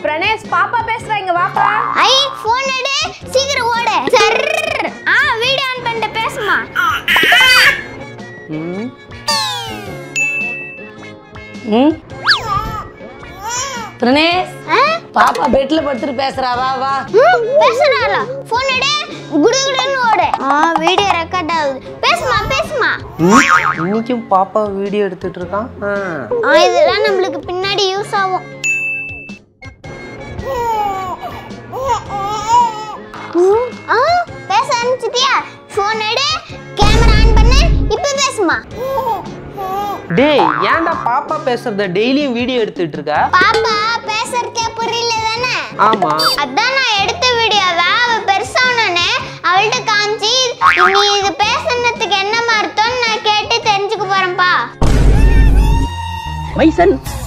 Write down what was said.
பிரணேஷ் பாப்பா பேசுறா இங்க வாப்பா ஐ ஃபோன் எடு சீக்கிரம் ஓடு சர் ஆ வீடியோ ஆன் பண்ணிட்டு பேசுமா ம் ம் பிரணேஷ் ஆ? பாப்பா பெட்ல படுத்துட்டு பேசுறா வா வா ம், பேசுறாளா ஃபோன் எடு குடுகுடுன்னு ஓடு ஆ வீடியோ ரெக்கார்ட் ஆகுது பேசுமா பேசுமா இன்னைக்கும் பாப்பா வீடியோ எடுத்துட்டு இருக்கான் ஆ. ஆ இதெல்லாம் நம்மளுக்கு பின்னாடி யூஸ் ஆகும் ம், ஆ பேச ஆரம்பிச்சிட்டியா ஃபோன் எடு கேமரா ஆன் பண்ணு இப்போ பேசுமா டேய் ஏன்டா பாப்பா பேசுறத டெய்லியும் வீடியோ எடுத்துட்டு இருக்க பாப்பா பேசுறதுக்கே புரியல தானே ஆமா அதான் நான் எடுத்த வீடியோவை அவ பெருசானோன்னு அவள்கிட்ட காமிச்சு நீ இது பேசுனதுக்கு என்ன அர்த்தம்னு நான் கேட்டு தெரிஞ்சுக்க போறேன்ப்பா மைசன்